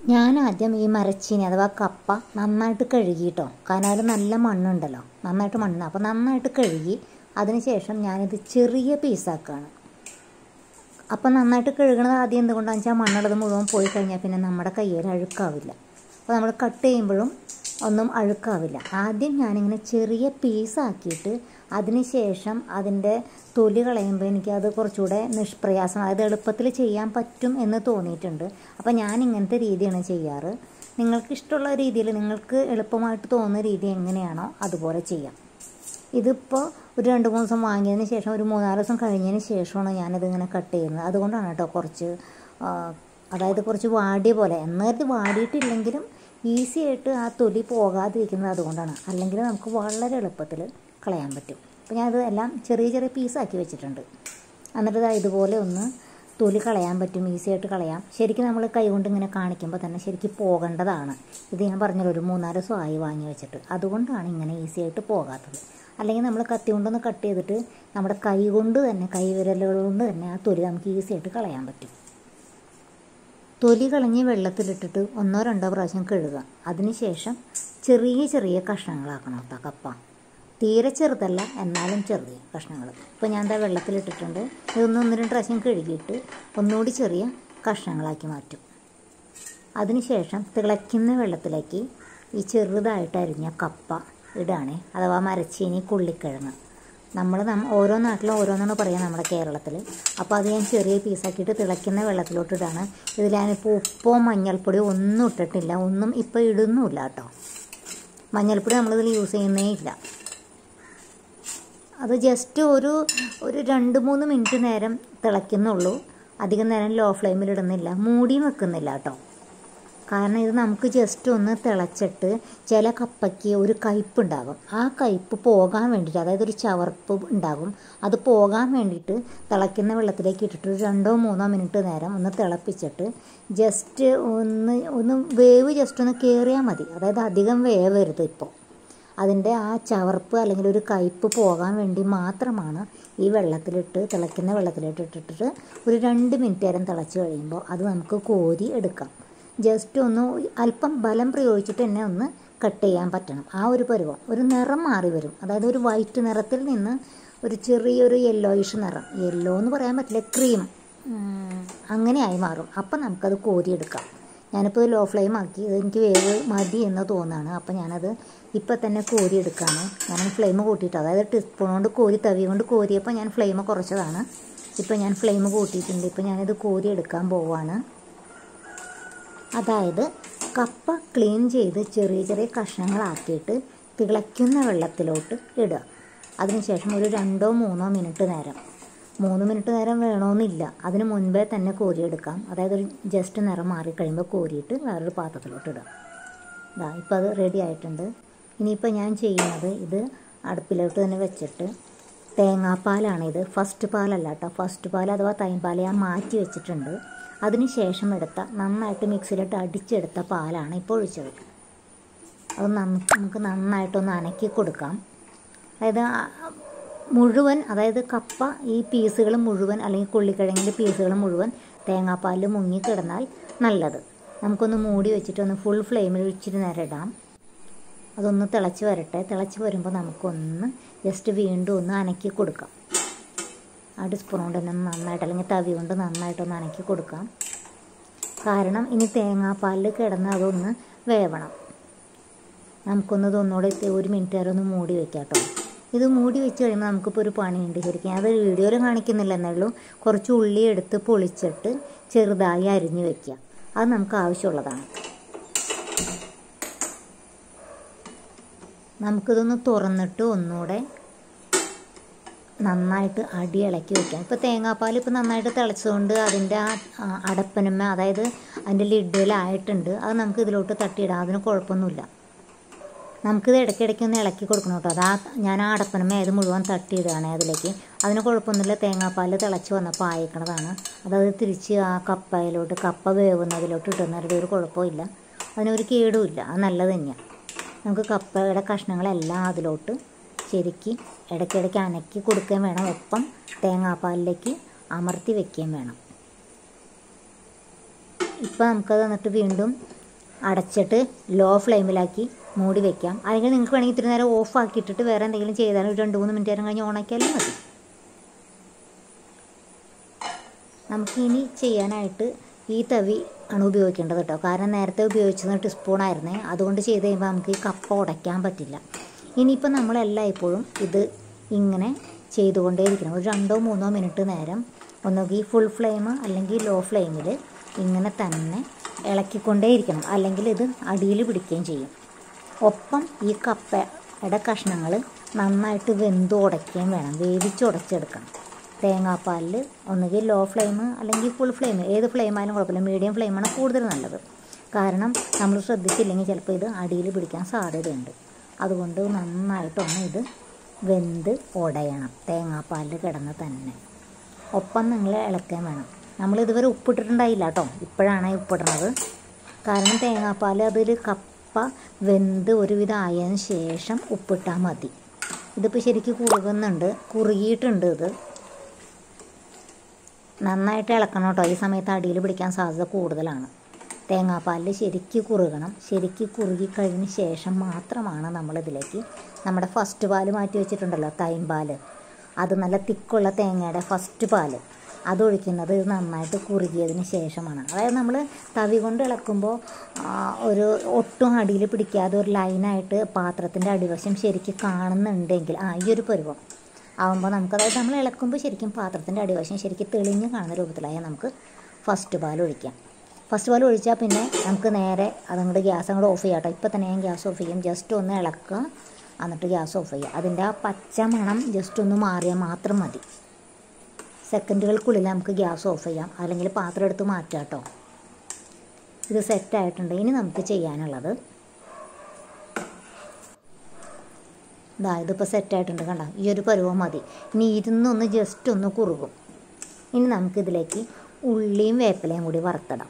ഞാൻ ആദ്യം ഈ മരച്ചീനി അഥവാ കപ്പ നന്നായിട്ട് കഴുകിട്ടോ കാരണം അതിൽ നല്ല മണ്ണുണ്ടല്ലോ നന്നായിട്ട് മണ്ണ് അപ്പോൾ നന്നായിട്ട് കഴുകി അതിനുശേഷം ഞാനിത് ചെറിയ പീസാക്കുകയാണ് അപ്പം നന്നായിട്ട് കഴുകണത് ആദ്യം എന്തുകൊണ്ടാണെന്ന് വെച്ചാൽ മണ്ണുള്ളത് മുഴുവൻ പോയി കഴിഞ്ഞാൽ പിന്നെ നമ്മുടെ കയ്യിൽ അഴുക്കാവില്ല അപ്പോൾ നമ്മൾ കട്ട് ചെയ്യുമ്പോഴും ഒന്നും അഴുക്കാവില്ല ആദ്യം ഞാനിങ്ങനെ ചെറിയ പീസാക്കിയിട്ട് അതിന് ശേഷം അതിൻ്റെ തൊലി കളയുമ്പോൾ എനിക്കത് കുറച്ചുകൂടെ നിഷ്പ്രയാസം അതായത് എളുപ്പത്തിൽ ചെയ്യാൻ പറ്റും എന്ന് തോന്നിയിട്ടുണ്ട് അപ്പോൾ ഞാൻ ഇങ്ങനത്തെ രീതിയാണ് ചെയ്യാറ് നിങ്ങൾക്ക് ഇഷ്ടമുള്ള രീതിയിൽ നിങ്ങൾക്ക് എളുപ്പമായിട്ട് തോന്നുന്ന രീതി എങ്ങനെയാണോ അതുപോലെ ചെയ്യാം ഇതിപ്പോൾ ഒരു രണ്ട് മൂന്ന് ദിവസം വാങ്ങിയതിന് ശേഷം ഒരു മൂന്നാല് ദിവസം കഴിഞ്ഞതിന് ശേഷമാണ് ഞാനിതിങ്ങനെ കട്ട് ചെയ്യുന്നത് അതുകൊണ്ടാണ് കേട്ടോ കുറച്ച് ആ, അതായത് കുറച്ച് വാടിയ പോലെ എന്നേരത്ത് വാടിയിട്ടില്ലെങ്കിലും ഈസി ആയിട്ട് ആ തൊലി പോകാതിരിക്കുന്നത് അതുകൊണ്ടാണ് അല്ലെങ്കിൽ നമുക്ക് വളരെ എളുപ്പത്തിൽ കളയാൻ പറ്റും അപ്പോൾ ഞാനത് എല്ലാം ചെറിയ ചെറിയ പീസാക്കി വെച്ചിട്ടുണ്ട് എന്നിട്ട് ദാ ഇതുപോലെ ഒന്ന് തൊലി കളയാൻ പറ്റും ഈസി ആയിട്ട് കളയാം ശരിക്കും നമ്മൾ കൈകൊണ്ട് ഇങ്ങനെ കാണിക്കുമ്പോൾ തന്നെ ശരിക്കും പോകേണ്ടതാണ് ഇത് ഞാൻ പറഞ്ഞല്ലോ ഒരു മൂന്നാല് ദിവസം ആയി വാങ്ങി വെച്ചിട്ട് അതുകൊണ്ടാണ് ഇങ്ങനെ ഈസി ആയിട്ട് പോകാത്തത് അല്ലെങ്കിൽ നമ്മൾ കത്തി കൊണ്ടൊന്ന് കട്ട് ചെയ്തിട്ട് നമ്മുടെ കൈ കൊണ്ട് തന്നെ കൈ വിരലുകൾ കൊണ്ട് തന്നെ ആ തൊലി നമുക്ക് ഈസി ആയിട്ട് കളയാൻ പറ്റും തൊലി കളഞ്ഞ് വെള്ളത്തിലിട്ടിട്ട് ഒന്നോ രണ്ടോ പ്രാവശ്യം കഴുകുക അതിനുശേഷം ചെറിയ ചെറിയ കഷ്ണങ്ങളാക്കണം കേട്ടോ കപ്പ തീരെ ചെറുതല്ല എന്നാലും ചെറിയ കഷ്ണങ്ങൾ ഇപ്പോൾ ഞാൻ എന്താ വെള്ളത്തിലിട്ടിട്ടുണ്ട് ഇതൊന്ന് ഒന്ന് രണ്ട് പ്രാവശ്യം കഴുകിയിട്ട് ഒന്നുകൂടി ചെറിയ കഷ്ണങ്ങളാക്കി മാറ്റും അതിനുശേഷം തിളയ്ക്കുന്ന വെള്ളത്തിലേക്ക് ഈ ചെറുതായിട്ട് അരിഞ്ഞ കപ്പ ഇടുകയാണേ അഥവാ മരച്ചീനി കുള്ളിക്കിഴങ്ങ് നമ്മൾ നം ഓരോ നാട്ടിലും ഓരോന്നാണ് പറയുക നമ്മുടെ കേരളത്തിൽ അപ്പോൾ അത് ഞാൻ ചെറിയ പീസാക്കിയിട്ട് തിളയ്ക്കുന്ന വെള്ളത്തിലോട്ട് ഇടാണ് ഇതിൽ ഞാനിപ്പോൾ ഉപ്പോ മഞ്ഞൾപ്പൊടിയോ ഒന്നും ഇട്ടിട്ടില്ല ഒന്നും ഇപ്പോൾ ഇടുന്നുമില്ല കേട്ടോ മഞ്ഞൾപ്പൊടി നമ്മളിതിൽ യൂസ് ചെയ്യുന്നേ ഇല്ല അത് ജസ്റ്റ് ഒരു ഒരു രണ്ട് മൂന്ന് മിനിറ്റ് നേരം തിളയ്ക്കുന്നുള്ളൂ അധികം നേരം ലോ ഫ്ലെയിമിൽ ഇടുന്നില്ല മൂടിയും വെക്കുന്നില്ല കേട്ടോ കാരണം ഇത് നമുക്ക് ജസ്റ്റ് ഒന്ന് തിളച്ചിട്ട് ചില കപ്പയ്ക്ക് ഒരു കയ്പ്പ് ഉണ്ടാകും ആ കയ്പ്പ് പോകാൻ വേണ്ടിയിട്ട് അതായത് ഒരു ചവർപ്പ് ഉണ്ടാകും അത് പോകാൻ വേണ്ടിയിട്ട് തിളയ്ക്കുന്ന വെള്ളത്തിലേക്ക് ഇട്ടിട്ട് ഒരു രണ്ടോ മൂന്നോ മിനിറ്റ് നേരം ഒന്ന് തിളപ്പിച്ചിട്ട് ജസ്റ്റ് ഒന്ന് ഒന്ന് വേവ് ജസ്റ്റ് ഒന്ന് കയറിയാൽ മതി അതായത് അധികം വേവരുത് ഇപ്പോൾ അതിൻ്റെ ആ ചവർപ്പ് അല്ലെങ്കിൽ ഒരു കയ്പ്പ് പോകാൻ വേണ്ടി മാത്രമാണ് ഈ വെള്ളത്തിലിട്ട് തിളയ്ക്കുന്ന വെള്ളത്തിലിട്ട് ഇട്ടിട്ട് ഒരു രണ്ട് മിനിറ്റ് നേരം തിളച്ച് കഴിയുമ്പോൾ അത് നമുക്ക് കോരി എടുക്കാം ജസ്റ്റ് ഒന്ന് അല്പം ബലം പ്രയോഗിച്ചിട്ട് തന്നെ ഒന്ന് കട്ട് ചെയ്യാൻ പറ്റണം ആ ഒരു പരുവം ഒരു നിറം മാറി വരും അതായത് ഒരു വൈറ്റ് നിറത്തിൽ നിന്ന് ഒരു ചെറിയൊരു യെല്ലോയിഷ് നിറം യെല്ലോ എന്ന് പറയാൻ പറ്റില്ല ക്രീം അങ്ങനെയായി മാറും അപ്പം നമുക്കത് കോരിയെടുക്കാം ഞാനിപ്പോൾ ഇത് ലോ ഫ്ലെയിം ആക്കി ഇത് എനിക്ക് വേവ് മതി എന്ന് തോന്നുകയാണ് അപ്പോൾ ഞാനത് ഇപ്പം തന്നെ കോരിയെടുക്കുകയാണ് ഞാൻ ഫ്ലെയിം കൂട്ടിയിട്ട് അതായത് ടീസ്പൂൺ കൊണ്ട് കോരി തവി കൊണ്ട് കോരിയപ്പോൾ ഞാൻ ഫ്ലെയിം കുറച്ചതാണ് ഇപ്പം ഞാൻ ഫ്ലെയിം കൂട്ടിയിട്ടുണ്ട് ഇപ്പം ഞാനിത് കോരിയെടുക്കാൻ പോവുകയാണ് അതായത് കപ്പ ക്ലീൻ ചെയ്ത് ചെറിയ ചെറിയ കഷ്ണങ്ങളാക്കിയിട്ട് തിളയ്ക്കുന്ന വെള്ളത്തിലോട്ട് ഇടുക അതിനുശേഷം ഒരു രണ്ടോ മൂന്നോ മിനിറ്റ് നേരം മൂന്ന് മിനിറ്റ് നേരം വേണമെന്നില്ല അതിന് മുൻപേ തന്നെ കോരിയെടുക്കാം അതായത് ഒരു ജസ്റ്റ് നിറം മാറിക്കഴിയുമ്പോൾ കോരിയിട്ട് വേറൊരു പാത്രത്തിലോട്ട് ഇടുക ഇതാ ഇപ്പോൾ അത് റെഡി ആയിട്ടുണ്ട് ഇനിയിപ്പോൾ ഞാൻ ചെയ്യുന്നത് ഇത് അടുപ്പിലോട്ട് തന്നെ വെച്ചിട്ട് തേങ്ങാപ്പാലാണിത് ഫസ്റ്റ് പാലല്ല കേട്ടോ ഫസ്റ്റ് പാൽ അഥവാ തൈമ്പാൽ ഞാൻ മാറ്റി വെച്ചിട്ടുണ്ട് അതിന് ശേഷം എടുത്ത നന്നായിട്ട് മിക്സിയിലിട്ട് അടിച്ചെടുത്ത പാലാണ് ഇപ്പോൾ ഒഴിച്ചത് അത് നന്ന- നമുക്ക് നന്നായിട്ടൊന്ന് അനക്കി കൊടുക്കാം അതായത് ആ മുഴുവൻ അതായത് കപ്പ ഈ പീസുകൾ മുഴുവൻ അല്ലെങ്കിൽ കൊള്ളിക്കിഴങ്ങിൻ്റെ പീസുകൾ മുഴുവൻ തേങ്ങാപ്പാലിൽ മുങ്ങിക്കിടന്നാൽ നല്ലത് നമുക്കൊന്ന് മൂടി വെച്ചിട്ട് ഒന്ന് ഫുൾ ഫ്ലെയിമിൽ ഇച്ചിരി നേരം ഇടാം അതൊന്ന് തിളച്ച് വരട്ടെ തിളച്ച് വരുമ്പോൾ നമുക്കൊന്ന് ജസ്റ്റ് വീണ്ടും ഒന്ന് അനക്കി കൊടുക്കാം ആ സ്പൂൺ കൊണ്ട് തന്നെ നന്നായിട്ട് അല്ലെങ്കിൽ തവി കൊണ്ട് നന്നായിട്ടൊന്ന് അനക്കി കൊടുക്കാം കാരണം ഇനി തേങ്ങാപ്പാലിൽ കിടന്ന് അതൊന്ന് വേവണം നമുക്കൊന്ന് ഇതൊന്നുകൂടെ ഇത്തി- ഒരു മിനിറ്റ് നേരം ഒന്ന് മൂടി വെക്കാം കേട്ടോ ഇത് മൂടി വെച്ച് കഴിയുമ്പോൾ നമുക്കിപ്പോൾ ഒരു പണിയുണ്ട് ശരിക്കും അത് വീഡിയോയിൽ കാണിക്കുന്നില്ല എന്നേ ഉള്ളൂ കുറച്ച് ഉള്ളി എടുത്ത് പൊളിച്ചിട്ട് ചെറുതായി അരിഞ്ഞ് വെക്കുക അത് നമുക്ക് ആവശ്യമുള്ളതാണ് നമുക്കിതൊന്ന് തുറന്നിട്ട് ഒന്നുകൂടെ നന്നായിട്ട് അടി ഇളക്കി വെക്കാം ഇപ്പോൾ തേങ്ങാപ്പാൽ ഇപ്പോൾ നന്നായിട്ട് തിളച്ചുകൊണ്ട് അതിൻ്റെ ആ ആ, അടപ്പനുമ്മ അതായത് അതിൻ്റെ ലിഡിലായിട്ടുണ്ട് അത് നമുക്ക് ഇതിലോട്ട് തട്ടിയിടാം അതിന് കുഴപ്പമൊന്നുമില്ല നമുക്കിത് ഇടയ്ക്കിടയ്ക്ക് ഒന്ന് ഇളക്കി കൊടുക്കണം കേട്ടോ അത് ആ ഞാൻ ആ അടപ്പനുമ്മ അത് മുഴുവൻ തട്ടിയിടുകയാണ് അതിലേക്ക് അതിന് കുഴപ്പമൊന്നുമില്ല തേങ്ങാപ്പാൽ തിളച്ച് വന്നപ്പോൾ ആയിക്കണതാണ് അതത് തിരിച്ച് ആ കപ്പയിലോട്ട് കപ്പ വേവുന്നതിലോട്ട് ഇട്ടുന്നവരുടെ ഒരു കുഴപ്പമില്ല അതിനൊരു കേടുമില്ല അത് നല്ലത് തന്നെയാണ് നമുക്ക് കപ്പയുടെ കഷ്ണങ്ങളെല്ലാം അതിലോട്ട് ശരിക്ക് ഇടയ്ക്കിടയ്ക്ക് അനക്കി കൊടുക്കുകയും വേണം ഒപ്പം തേങ്ങാപ്പാലിലേക്ക് അമർത്തി വെക്കുകയും വേണം ഇപ്പം നമുക്കത് എന്നിട്ട് വീണ്ടും അടച്ചിട്ട് ലോ ഫ്ലെയിമിലാക്കി മൂടി വെക്കാം അല്ലെങ്കിൽ നിങ്ങൾക്ക് വേണമെങ്കിൽ ഇത്തിരി നേരം ഓഫ് ആക്കിയിട്ടിട്ട് വേറെ എന്തെങ്കിലും ചെയ്താലും ഒരു രണ്ട് മൂന്ന് മിനിറ്റ് നേരം കഴിഞ്ഞ് ഓണാക്കിയാലും മതി നമുക്കിനി ചെയ്യാനായിട്ട് ഈ തവി ആണ് ഉപയോഗിക്കേണ്ടത് കേട്ടോ കാരണം നേരത്തെ ഉപയോഗിച്ചത് ടീസ്പൂണായിരുന്നേ അതുകൊണ്ട് ചെയ്ത് കഴിയുമ്പോൾ നമുക്ക് ഈ കപ്പ ഉടയ്ക്കാൻ പറ്റില്ല ഇനിയിപ്പോൾ നമ്മളെല്ലായ്പ്പോഴും ഇത് ഇങ്ങനെ ചെയ്തുകൊണ്ടേയിരിക്കണം ഒരു രണ്ടോ മൂന്നോ മിനിറ്റ് നേരം ഒന്നുകിൽ ഫുൾ ഫ്ലെയിം അല്ലെങ്കിൽ ലോ ഫ്ലെയിമിൽ ഇങ്ങനെ തന്നെ ഇളക്കിക്കൊണ്ടേയിരിക്കണം അല്ലെങ്കിൽ ഇത് അടിയിൽ പിടിക്കുകയും ചെയ്യും ഒപ്പം ഈ കപ്പയുടെ കഷ്ണങ്ങൾ നന്നായിട്ട് വെന്ത് ഉടയ്ക്കുകയും വേണം വേവിച്ച് ഉടച്ചെടുക്കണം തേങ്ങാപ്പാലിൽ ഒന്നുകിൽ ലോ ഫ്ലെയിം അല്ലെങ്കിൽ ഫുൾ ഫ്ലെയിം ഏത് ഫ്ലെയിം ആയാലും കുഴപ്പമില്ല മീഡിയം ഫ്ലെയിമാണ് കൂടുതൽ നല്ലത് കാരണം നമ്മൾ ശ്രദ്ധിച്ചില്ലെങ്കിൽ ചിലപ്പോൾ ഇത് അടിയിൽ പിടിക്കാൻ സാധ്യതയുണ്ട് അതുകൊണ്ട് നന്നായിട്ടൊന്ന് ഇത് വെന്ത് ഉടയണം തേങ്ങാപ്പാലിൽ കിടന്ന് തന്നെ ഒപ്പം നിങ്ങൾ ഇളക്കാൻ വേണം നമ്മൾ ഇതുവരെ ഉപ്പിട്ടിട്ടുണ്ടായില്ല കേട്ടോ ഇപ്പോഴാണ് ഈ ഉപ്പിടുന്നത് കാരണം തേങ്ങാപ്പാൽ അതിൽ കപ്പ വെന്ത് ഒരുവിധം ആയതിന് ശേഷം ഉപ്പിട്ടാൽ മതി ഇതിപ്പോൾ ശരിക്കും കുറുകുന്നുണ്ട് കുറുകിയിട്ടുണ്ട് ഇത് നന്നായിട്ട് ഇളക്കണം കേട്ടോ ഈ സമയത്ത് അടിയിൽ പിടിക്കാൻ സാധ്യത കൂടുതലാണ് തേങ്ങാപ്പാലിൽ ശരിക്ക് കുറുകണം ശരിക്ക് കുറുകി കഴിഞ്ഞ ശേഷം മാത്രമാണ് നമ്മളിതിലേക്ക് നമ്മുടെ ഫസ്റ്റ് പാല് മാറ്റി വെച്ചിട്ടുണ്ടല്ലോ തൈമ്പാൽ അത് നല്ല തിക്കുള്ള തേങ്ങയുടെ ഫസ്റ്റ് പാല് അതൊഴിക്കുന്നത് ഇത് നന്നായിട്ട് കുറുകിയതിന് ശേഷമാണ് അതായത് നമ്മൾ തവി കൊണ്ട് ഇളക്കുമ്പോൾ ഒരു ഒട്ടും അടിയിൽ പിടിക്കാതെ ഒരു ലൈനായിട്ട് പാത്രത്തിൻ്റെ അടിവശം ശരിക്കും കാണുന്നുണ്ടെങ്കിൽ ആ ഈ ഒരു പരുവം ആകുമ്പോൾ നമുക്ക് അതായത് നമ്മൾ ഇളക്കുമ്പോൾ ശരിക്കും പാത്രത്തിൻ്റെ അടിവശം ശരിക്കും തെളിഞ്ഞ് കാണുന്ന രൂപത്തിലായാൽ നമുക്ക് ഫസ്റ്റ് പാൽ ഒഴിക്കാം ഫസ്റ്റ് പാൽ ഒഴിച്ചാൽ പിന്നെ നമുക്ക് നേരെ അതങ്ങോട്ട് ഗ്യാസ് അങ്ങോട്ട് ഓഫ് ചെയ്യാം കേട്ടോ ഇപ്പോൾ തന്നെ ഞാൻ ഗ്യാസ് ഓഫ് ചെയ്യും ജസ്റ്റ് ഒന്ന് ഇളക്കുക എന്നിട്ട് ഗ്യാസ് ഓഫ് ചെയ്യുക അതിൻ്റെ ആ പച്ച മണം ജസ്റ്റ് ഒന്ന് മാറിയാൽ മാത്രം മതി സെക്കൻഡുകൾക്കുള്ളിൽ നമുക്ക് ഗ്യാസ് ഓഫ് ചെയ്യാം അല്ലെങ്കിൽ പാത്രം എടുത്ത് മാറ്റാം കേട്ടോ ഇത് സെറ്റായിട്ടുണ്ട് ഇനി നമുക്ക് ചെയ്യാനുള്ളത് ഇതാ ഇതിപ്പോൾ സെറ്റായിട്ടുണ്ട് കണ്ട ഈ ഒരു പരുവം മതി ഇനി ഇരുന്നൊന്ന് ജസ്റ്റ് ഒന്ന് കുറുകും ഇനി നമുക്കിതിലേക്ക് ഉള്ളിയും വേപ്പിലയും കൂടി വറുത്തിടാം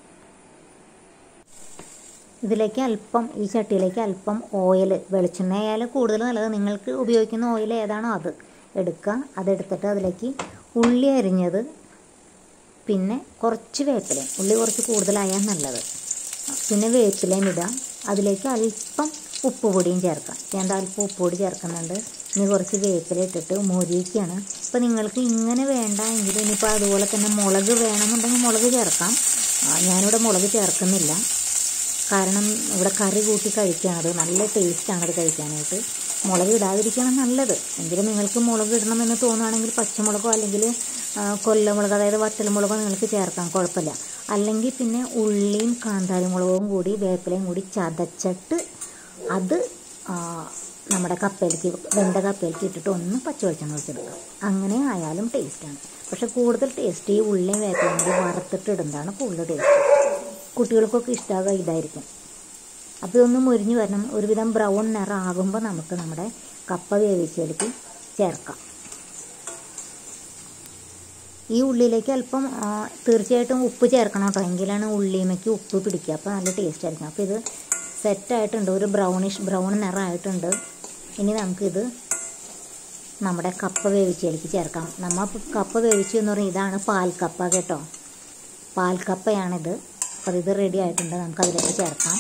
ഇതിലേക്ക് അല്പം ഈ ചട്ടിയിലേക്ക് അല്പം ഓയിൽ വെളിച്ചെണ്ണ ആയാലും കൂടുതൽ നല്ലത് നിങ്ങൾക്ക് ഉപയോഗിക്കുന്ന ഓയിൽ ഏതാണോ അത് എടുക്കുക അതെടുത്തിട്ട് അതിലേക്ക് ഉള്ളി അരിഞ്ഞത് പിന്നെ കുറച്ച് വേപ്പിലയും ഉള്ളി കുറച്ച് കൂടുതലായാൽ നല്ലത് പിന്നെ വേപ്പിലയും ഇടാം അതിലേക്ക് അല്പം ഉപ്പ് പൊടിയും ചേർക്കാം ഞാൻ അല്പം ഉപ്പ് പൊടി ചേർക്കുന്നുണ്ട് ഇനി കുറച്ച് വേപ്പില ഇട്ടിട്ട് മൊരിയിക്കുകയാണ് ഇപ്പോൾ നിങ്ങൾക്ക് ഇങ്ങനെ വേണ്ട എങ്കിൽ ഇനിയിപ്പോൾ അതുപോലെ തന്നെ മുളക് വേണമെന്നുണ്ടെങ്കിൽ മുളക് ചേർക്കാം ഞാനിവിടെ മുളക് ചേർക്കുന്നില്ല കാരണം ഇവിടെ കറി കൂട്ടി കഴിക്കുകയാണത് നല്ല ടേസ്റ്റാണ് അത് കഴിക്കാനായിട്ട് മുളക് ഇടാതിരിക്കുകയാണ് നല്ലത് എങ്കിലും നിങ്ങൾക്ക് മുളക് ഇടണമെന്ന് തോന്നുകയാണെങ്കിൽ പച്ചമുളകോ അല്ലെങ്കിൽ കൊല്ലമുളക് അതായത് വറ്റൽമുളകോ നിങ്ങൾക്ക് ചേർക്കാം കുഴപ്പമില്ല അല്ലെങ്കിൽ പിന്നെ ഉള്ളിയും കാന്താരിമുളകും കൂടി വേപ്പിലയും കൂടി ചതച്ചിട്ട് അത് നമ്മുടെ കപ്പയിലേക്ക് വെന്ത കപ്പയിലേക്ക് ഇട്ടിട്ട് ഒന്ന് പച്ച വെളിച്ചെണ്ണ ഒഴിച്ചെടുക്കാം അങ്ങനെ ആയാലും ടേസ്റ്റാണ് പക്ഷെ കൂടുതൽ ടേസ്റ്റ് ഈ ഉള്ളിയും വേപ്പിലയും കൂടി വറുത്തിട്ട് ഇടുന്നതാണ് കൂടുതൽ ടേസ്റ്റ് കുട്ടികൾക്കൊക്കെ ഇഷ്ടമാകുക ഇതായിരിക്കും അപ്പോൾ ഇതൊന്ന് മുരിഞ്ഞ് വരണം ഒരുവിധം ബ്രൗൺ നിറം ആകുമ്പോൾ നമുക്ക് നമ്മുടെ കപ്പ വേവിച്ചതിലേക്ക് ചേർക്കാം ഈ ഉള്ളിയിലേക്ക് അല്പം തീർച്ചയായിട്ടും ഉപ്പ് ചേർക്കണം കേട്ടോ എങ്കിലാണ് ഉള്ളിമയ്ക്ക് ഉപ്പ് പിടിക്കുക അപ്പോൾ നല്ല ടേസ്റ്റ് ആയിരിക്കും അപ്പോൾ ഇത് സെറ്റായിട്ടുണ്ട് ഒരു ബ്രൗണിഷ് ബ്രൗൺ നിറമായിട്ടുണ്ട് ഇനി നമുക്കിത് നമ്മുടെ കപ്പ വേവിച്ചതിലേക്ക് ചേർക്കാം നമ്മൾ കപ്പ വേവിച്ചു എന്ന് പറയുന്നത് ഇതാണ് പാൽക്കപ്പ കേട്ടോ പാൽക്കപ്പയാണിത് അപ്പോൾ ഇത് റെഡി ആയിട്ടുണ്ട് നമുക്ക് അതിലേക്ക് ചേർക്കാം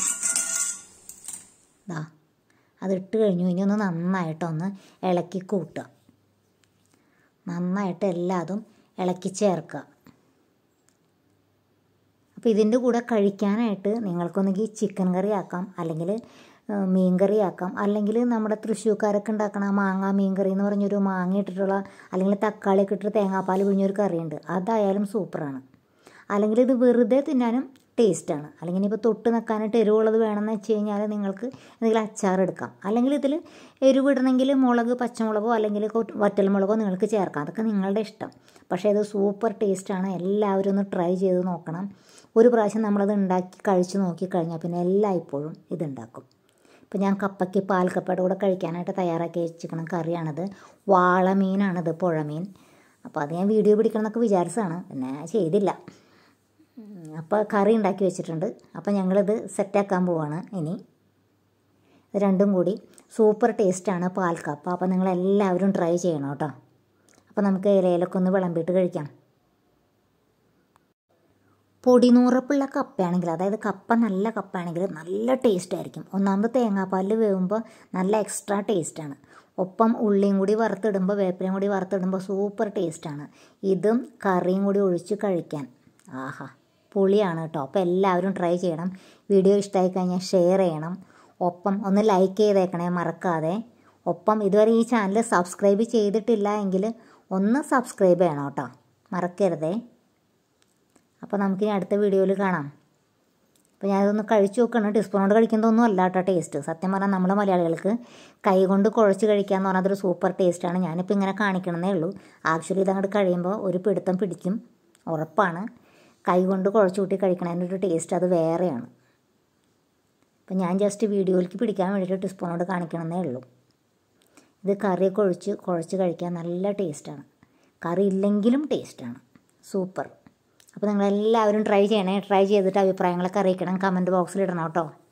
ഇതാ അതിട്ട് കഴിഞ്ഞു ഇനി ഒന്ന് നന്നായിട്ടൊന്ന് ഇളക്കി കൂട്ടുക നന്നായിട്ട് എല്ലാതും ഇളക്കി ചേർക്കുക അപ്പോൾ ഇതിൻ്റെ കൂടെ കഴിക്കാനായിട്ട് നിങ്ങൾക്കൊന്നെങ്കിൽ ചിക്കൻ കറി ആക്കാം അല്ലെങ്കിൽ മീൻ കറി ആക്കാം അല്ലെങ്കിൽ നമ്മുടെ തൃശ്ശൂർക്കാരൊക്കെ ഉണ്ടാക്കണ മാങ്ങ മീൻ കറി എന്ന് പറഞ്ഞൊരു മാങ്ങ ഇട്ടിട്ടുള്ള അല്ലെങ്കിൽ തക്കാളി ഒക്കെ ഇട്ടിട്ട് തേങ്ങാപ്പാൽ പിഴിഞ്ഞൊരു കറിയുണ്ട് അതായാലും സൂപ്പറാണ് അല്ലെങ്കിൽ ഇത് വെറുതെ തിന്നാനും ടേസ്റ്റാണ് അല്ലെങ്കിൽ ഇപ്പോൾ തൊട്ട് നിൽക്കാനായിട്ട് എരിവുള്ളത് വേണമെന്ന് വെച്ച് കഴിഞ്ഞാൽ നിങ്ങൾക്ക് എന്തെങ്കിലും അച്ചാർ എടുക്കാം അല്ലെങ്കിൽ ഇതിൽ എരിവ് ഇടണമെങ്കിൽ മുളക് പച്ചമുളകോ അല്ലെങ്കിൽ വറ്റൽമുളകോ നിങ്ങൾക്ക് ചേർക്കാം അതൊക്കെ നിങ്ങളുടെ ഇഷ്ടം പക്ഷേ ഇത് സൂപ്പർ ടേസ്റ്റാണ് എല്ലാവരും ഒന്ന് ട്രൈ ചെയ്ത് നോക്കണം ഒരു പ്രാവശ്യം നമ്മളത് ഉണ്ടാക്കി കഴിച്ച് നോക്കിക്കഴിഞ്ഞാൽ പിന്നെ എല്ലായ്പ്പോഴും ഇതുണ്ടാക്കും ഇപ്പോൾ ഞാൻ കപ്പയ്ക്ക് പാൽക്കപ്പയുടെ കൂടെ കഴിക്കാനായിട്ട് തയ്യാറാക്കി വെച്ചിരിക്കുന്ന കറിയാണിത് വാളമീനാണിത് പുഴമീൻ അപ്പോൾ അത് ഞാൻ വീഡിയോ പിടിക്കണം എന്നൊക്കെ വിചാരിച്ചതാണ് പിന്നെ ചെയ്തില്ല അപ്പോൾ കറി ഉണ്ടാക്കി വെച്ചിട്ടുണ്ട് അപ്പോൾ ഞങ്ങളിത് സെറ്റാക്കാൻ പോവാണ് ഇനി ഇത് രണ്ടും കൂടി സൂപ്പർ ടേസ്റ്റാണ് പാൽക്കപ്പ അപ്പോൾ നിങ്ങളെല്ലാവരും ട്രൈ ചെയ്യണം കേട്ടോ അപ്പോൾ നമുക്ക് ഇലയിലൊക്കെ ഒന്ന് വിളമ്പിയിട്ട് കഴിക്കാം പൊടിനൂറപ്പുള്ള കപ്പയാണെങ്കിൽ അതായത് കപ്പ നല്ല കപ്പയാണെങ്കിൽ നല്ല ടേസ്റ്റ് ആയിരിക്കും ഒന്നാമത് തേങ്ങാപ്പാലിൽ വേവുമ്പോൾ നല്ല എക്സ്ട്രാ ടേസ്റ്റാണ് ഒപ്പം ഉള്ളിയും കൂടി വറുത്തിടുമ്പോൾ വേപ്പിലയും കൂടി വറുത്തിടുമ്പോൾ സൂപ്പർ ടേസ്റ്റാണ് ഇതും കറിയും കൂടി ഒഴിച്ച് കഴിക്കാൻ ആഹാ പുളിയാണ് കേട്ടോ അപ്പോൾ എല്ലാവരും ട്രൈ ചെയ്യണം വീഡിയോ ഇഷ്ടമായി കഴിഞ്ഞാൽ ഷെയർ ചെയ്യണം ഒപ്പം ഒന്ന് ലൈക്ക് ചെയ്തേക്കണേ മറക്കാതെ ഒപ്പം ഇതുവരെ ഈ ചാനൽ സബ്സ്ക്രൈബ് ചെയ്തിട്ടില്ല എങ്കിൽ ഒന്ന് സബ്സ്ക്രൈബ് ചെയ്യണം കേട്ടോ മറക്കരുതേ അപ്പോൾ നമുക്കിനി അടുത്ത വീഡിയോയിൽ കാണാം അപ്പോൾ ഞാനിതൊന്ന് കഴിച്ചു നോക്കണം ടീസ്പൂൺ കൊണ്ട് കഴിക്കുന്നതൊന്നും അല്ല കേട്ടോ ടേസ്റ്റ് സത്യം പറഞ്ഞാൽ നമ്മളെ മലയാളികൾക്ക് കൈ കൊണ്ട് കുഴച്ച് കഴിക്കുക എന്ന് പറഞ്ഞാൽ അതൊരു സൂപ്പർ ടേസ്റ്റാണ് ഞാനിപ്പോൾ ഇങ്ങനെ കാണിക്കണമെന്നേ ഉള്ളൂ ആക്ച്വലി ഇതങ്ങോട്ട് കഴിയുമ്പോൾ ഒരു പിടുത്തം പിടിക്കും ഉറപ്പാണ് കൈ കൊണ്ട് കുഴച്ച് കൂട്ടി കഴിക്കണതിൻ്റെ ഒരു ടേസ്റ്റ് അത് വേറെയാണ് അപ്പം ഞാൻ ജസ്റ്റ് വീഡിയോയിലേക്ക് പിടിക്കാൻ വേണ്ടിയിട്ട് ടീസ്പൂൺ കൊണ്ട് കാണിക്കണമെന്നേ ഉള്ളൂ ഇത് കറിയൊക്കെ ഒഴിച്ച് കുഴച്ച് കഴിക്കാൻ നല്ല ടേസ്റ്റാണ് കറി ഇല്ലെങ്കിലും ടേസ്റ്റാണ് സൂപ്പർ അപ്പോൾ നിങ്ങളെല്ലാവരും ട്രൈ ചെയ്യണേ ട്രൈ ചെയ്തിട്ട് അഭിപ്രായങ്ങളൊക്കെ അറിയിക്കണം കമൻറ്റ് ബോക്സിൽ ഇടണം കേട്ടോ